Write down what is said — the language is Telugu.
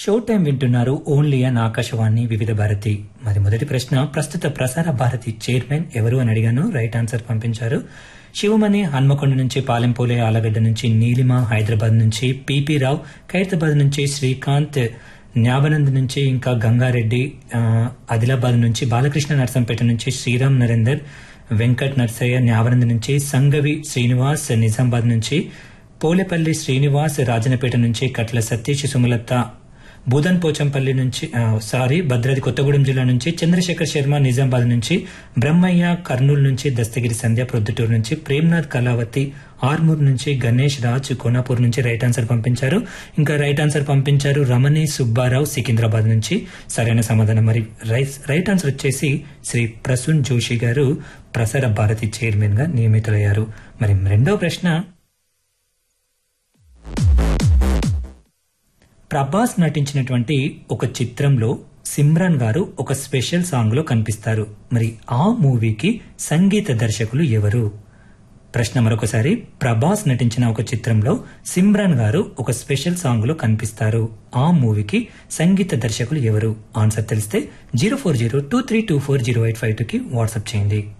షో టైం వింటున్నారు ఓన్లీ అన్ ఆకాశవాణి వివిధ భారతి మరి మొదటి ప్రశ్న ప్రస్తుత ప్రసార భారతి చైర్మన్ ఎవరు అని అడిగాను రైట్ ఆన్సర్ పంపించారు శివమణి హన్మకొండ నుంచి పాలెంపోలే ఆలగడ్డ నుంచి నీలిమ హైదరాబాద్ నుంచి పిపి రావు ఖైరతాబాద్ నుంచి శ్రీకాంత్ న్యావనంద్ నుంచి ఇంకా గంగారెడ్డి ఆ, ఆదిలాబాద్ నుంచి బాలకృష్ణ నర్సంపేట నుంచి శ్రీరామ్ నరేందర్ వెంకట్ నర్సయ్య న్యావనంద్ నుంచి సంగవి శ్రీనివాస్ నిజామాబాద్ నుంచి పోలేపల్లి శ్రీనివాస్ రాజనపేట నుంచి కట్ల సతీష్ సుమలత బూదన్ పోచంపల్లి నుంచి ఆ, సారీ భద్రాద్రి కొత్తగూడెం జిల్లా నుంచి చంద్రశేఖర్ శర్మ నిజామాబాద్ నుంచి బ్రహ్మయ్య కర్నూలు నుంచి దస్తగిరి సంధ్య ప్రొద్దుటూరు నుంచి ప్రేమ్నాథ్ కళావతి ఆర్మూర్ నుంచి గణేష్ రాజ్ కోనాపూర్ నుంచి రైట్ ఆన్సర్ పంపించారు ఇంకా రైట్ ఆన్సర్ పంపించారు రమణి సుబ్బారావు సికింద్రాబాద్ నుంచి సరైన సమాధానం మరి రైట్ రైట్ ఆన్సర్ వచ్చేసి శ్రీ ప్రసూన్ జోషి గారు ప్రసార భారతి చైర్మన్ గా నియమితులయ్యారు మరి రెండో ప్రశ్న ప్రభాస్ నటించినటువంటి ఒక చిత్రంలో సిమ్రాన్ గారు ఒక స్పెషల్ సాంగ్ లో కనిపిస్తారు మరి ఆ మూవీకి సంగీత దర్శకులు ఎవరు ప్రశ్న మరొకసారి ప్రభాస్ నటించిన ఒక చిత్రంలో సిమ్రాన్ గారు ఒక స్పెషల్ సాంగ్ లో కనిపిస్తారు ఆ మూవీకి సంగీత దర్శకులు ఎవరు ఆన్సర్ తెలిస్తే zero four zero two three two four zero eight five టూకి వాట్సాప్ చేయండి